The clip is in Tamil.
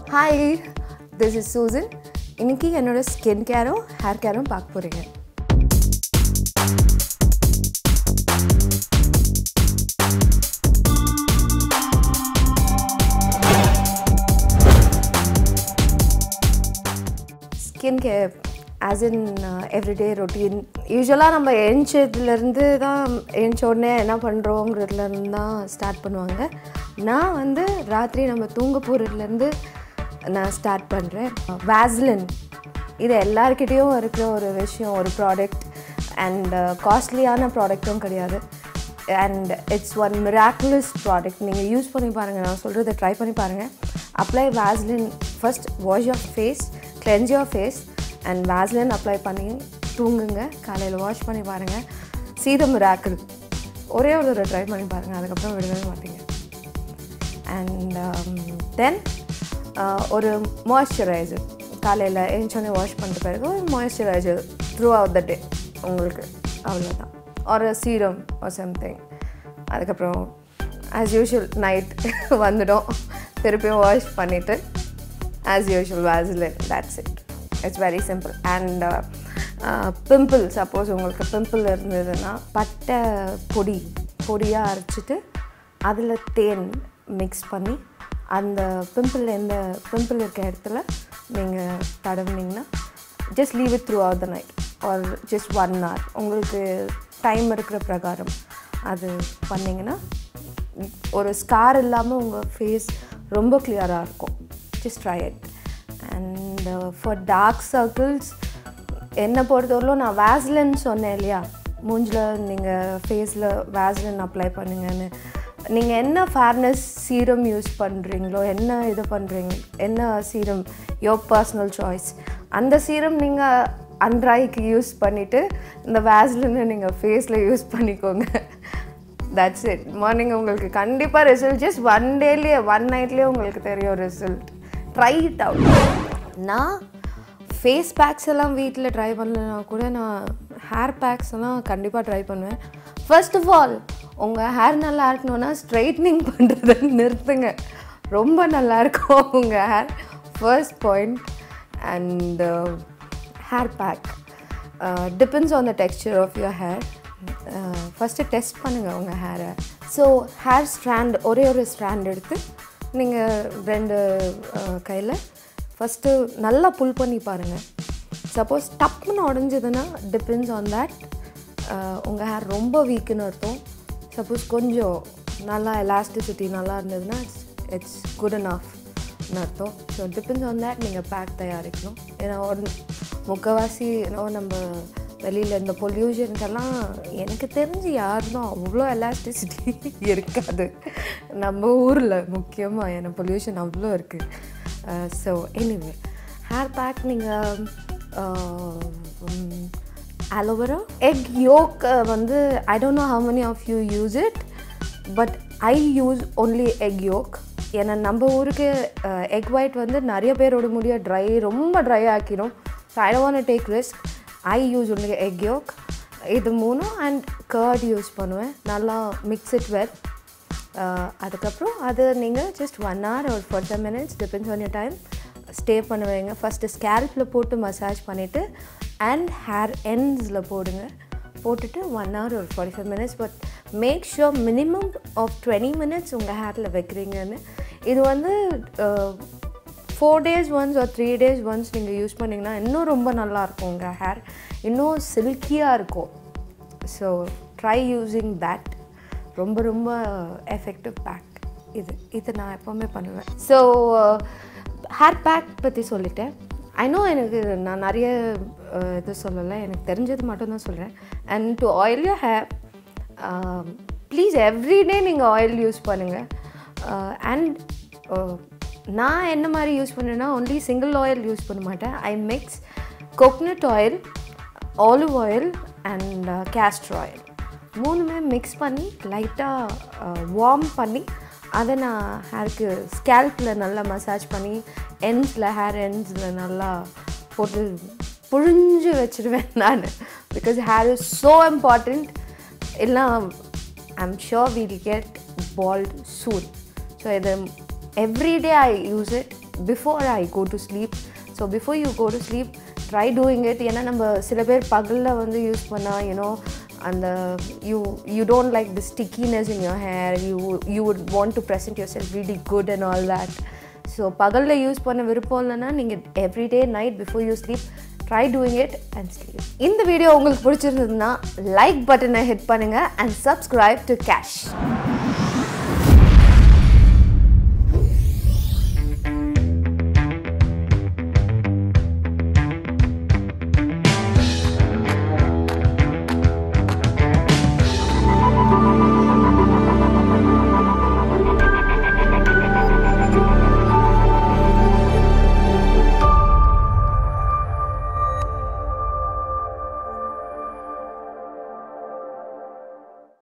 ஹாய் திஸ் இஸ் சூசன் இன்னைக்கு என்னோட ஸ்கின் கேரும் ஹேர் கேரும் பார்க்க போகிறீங்க skin care as in everyday routine யூஸ்வலாக நம்ம எழுந்ததுலேருந்து தான் எழுந்த உடனே என்ன பண்ணுறோங்கிறதுலேருந்து தான் ஸ்டார்ட் பண்ணுவாங்க நான் வந்து ராத்திரி நம்ம தூங்க போகிறதுலேருந்து நான் ஸ்டார்ட் பண்ணுறேன் வேஸ்லின் இது எல்லாருக்கிட்டேயும் இருக்கிற ஒரு விஷயம் ஒரு ப்ராடக்ட் அண்ட் காஸ்ட்லியான ப்ராடக்ட்டும் கிடையாது and it's one miraculous product நீங்கள் யூஸ் பண்ணி பாருங்கள் நான் சொல்கிறத ட்ரை பண்ணி பாருங்கள் apply Vaseline first wash your face cleanse your face and Vaseline apply பண்ணி தூங்குங்க காலையில் வாஷ் பண்ணி பாருங்கள் சீத மிராக்கிள் ஒரே ஒரு தடவை ட்ரை பண்ணி பாருங்கள் அதுக்கப்புறம் விடவே மாட்டீங்க அண்ட் தென் ஒரு மாய்ஸ்சரைசர் காலையில் எழுந்தோடனே வாஷ் பண்ணிட்ட பிறகு ஒரு moisturiser throughout the day உங்களுக்கு அவ்வளோதான் ஒரு சீரம் ஒரு சம்திங் அதுக்கப்புறம் ஆஸ் யூஷுவல் நைட் வந்துடும் திருப்பியும் வாஷ் பண்ணிவிட்டு as usual Vaseline that's it it's very simple and pimple suppose உங்களுக்கு பிம்பிள் இருந்ததுன்னா பட்டை பொடி பொடியாக அரைச்சிட்டு அதில் தேன் மிக்ஸ் பண்ணி அந்த பிம்பிள் எந்த பிம்பிள் இருக்க இடத்துல நீங்கள் தடவுனீங்கன்னா just leave it throughout the night or just one hour உங்களுக்கு டைம் இருக்கிற பிரகாரம் அது பண்ணிங்கன்னா ஒரு ஸ்கார் இல்லாமல் உங்கள் ஃபேஸ் ரொம்ப கிளியராக இருக்கும் just try it and for dark circles என்னை பொறுத்தவரையிலும் நான் வேஸ்லின் சொன்னேன் இல்லையா மூஞ்சில் நீங்கள் ஃபேஸில் வேஸ்லின் அப்ளை பண்ணுங்கன்னு நீங்கள் என்ன ஃபேர்னஸ் சீரம் யூஸ் பண்ணுறீங்களோ என்ன இது பண்ணுறீங்க என்ன சீரம் யோர் பர்சனல் சாய்ஸ் அந்த சீரம் நீங்கள் அண்ட்ராய்க்கு யூஸ் பண்ணிவிட்டு இந்த வேஸ்லினை நீங்கள் ஃபேஸில் யூஸ் பண்ணிக்கோங்க தட்ஸ் இட் மார்னிங் உங்களுக்கு கண்டிப்பாக ரிசல்ட் ஜஸ்ட் ஒன் டேலேயே ஒன் நைட்லேயே உங்களுக்கு தெரியும் ரிசல்ட் ட்ரை இட் அவுட் நான் ஃபேஸ் பேக்ஸ் எல்லாம் வீட்டில் ட்ரை பண்ணலனா கூட நான் ஹேர் பேக்ஸ் எல்லாம் கண்டிப்பாக ட்ரை பண்ணுவேன் ஃபர்ஸ்ட் ஆஃப் ஆல் உங்கள் ஹேர் நல்லா இருக்கணும்னா ஸ்ட்ரைட்னிங் பண்ணுறத நிறுத்துங்க ரொம்ப நல்லா இருக்கும் உங்கள் hair first point and hair pack depends on the texture of your hair first test பண்ணுங்கள் உங்கள் ஹேரை ஸோ ஹேர் ஸ்ட்ராண்ட் ஒரே ஒரு ஸ்ட்ராண்ட் எடுத்து நீங்கள் ரெண்டு கையில் ஃபஸ்ட்டு நல்லா புல் பண்ணி பாருங்கள் சப்போஸ் டப்புன்னு உடஞ்சதுன்னா டிபெண்ட்ஸ் ஆன் தேட் உங்கள் ஹேர் ரொம்ப வீக்குன்னு அர்த்தம் சப்போஸ் கொஞ்சம் நல்லா எலாஸ்டிசிட்டி நல்லா இருந்ததுன்னா இட்ஸ் இட்ஸ் குட் அண்ட் ஆஃப்னு அர்த்தம் ஸோ டிபெண்ட்ஸ் ஆன் தேட் நீங்கள் பேக் தயாரிக்கணும் ஏன்னா ஒரு முக்கவாசி ஏன்னா நம்ம வெளியில் இந்த பொல்யூஷனுக்கெல்லாம் எனக்கு தெரிஞ்சு யாருக்கும் அவ்வளோ எலாஸ்டிசிட்டி இருக்காது நம்ம ஊரில் முக்கியமாக ஏன்னா பொல்யூஷன் அவ்வளோ இருக்குது ஸோ எனிவே ஹேர் பேக் நீங்கள் அலோவேரா எக் யோக் வந்து I don't know how many of you use it but I use only egg yolk ஏன்னா நம்ம ஊருக்கு எக் ஒயிட் வந்து நிறைய பேரோட முடிய ட்ரை ரொம்ப ட்ரை ஆக்கிடும் so I don't take risk I use only egg yolk இது மூணும் அண்ட் கர்ட் யூஸ் பண்ணுவேன் நல்லா மிக்ஸ் இட் வெல் அதுக்கப்புறம் அது நீங்கள் ஜஸ்ட் ஒன் ஹவர் ஒரு forty minutes depends on your time stay பண்ணுவீங்க ஃபஸ்ட்டு ஸ்கேல்பில் போட்டு மசாஜ் பண்ணிவிட்டு அண்ட் ஹேர் எண்ட்ஸில் போடுங்க போட்டுட்டு ஒன் ஹவர் ஒரு forty five minutes but make sure minimum of twenty minutes உங்கள் ஹேரில் வைக்கிறீங்கன்னு இது வந்து ஃபோர் டேஸ் ஒன்ஸ் ஒரு த்ரீ டேஸ் ஒன்ஸ் நீங்கள் யூஸ் பண்ணிங்கன்னா இன்னும் ரொம்ப நல்லாயிருக்கும் உங்கள் ஹேர் இன்னும் சில்கியாக இருக்கும் ஸோ ட்ரை யூஸிங் தேட் ரொம்ப ரொம்ப எஃபெக்டிவ் பேக் இது இது நான் எப்போவுமே பண்ணுவேன் ஸோ ஹேர் பேக் பற்றி சொல்லிட்டேன் ஐ நோ எனக்கு நான் நிறைய இது சொல்லலை எனக்கு தெரிஞ்சது மட்டும்தான் சொல்கிறேன் and to oil your hair please every day நீங்கள் ஆயில் யூஸ் பண்ணுங்கள் அண்ட் நான் என்ன மாதிரி யூஸ் பண்ணேன்னா ஒன்லி சிங்கிள் ஆயில் யூஸ் பண்ண மாட்டேன் I mix coconut oil olive oil and castor oil மூணுமே மிக்ஸ் பண்ணி லைட்டாக வார்ம் பண்ணி அதை நான் ஹேருக்கு ஸ்கேல்பில் நல்லா மசாஜ் பண்ணி எண்ட்ஸில் ஹேர் எண்ட்ஸில் நல்லா போட்டு புழிஞ்சு வச்சுருவேன் நான் because hair is so important இல்லை I'm sure we'll get bald soon so இது every day I use it before I go to sleep so before you go to sleep try doing it ஏன்னா நம்ம சில பேர் பகலில் வந்து யூஸ் பண்ணால் யூனோ அந்த you you don't like the stickiness in your hair you you would want to present yourself really good and all that so பகலில் யூஸ் பண்ண விருப்பம் இல்லைன்னா நீங்கள் every day night before you sleep try doing it and sleep இந்த வீடியோ உங்களுக்கு பிடிச்சிருந்ததுன்னா லைக் பட்டனை ஹிட் பண்ணுங்கள் அண்ட் சப்ஸ்கிரைப் டு கேஷ்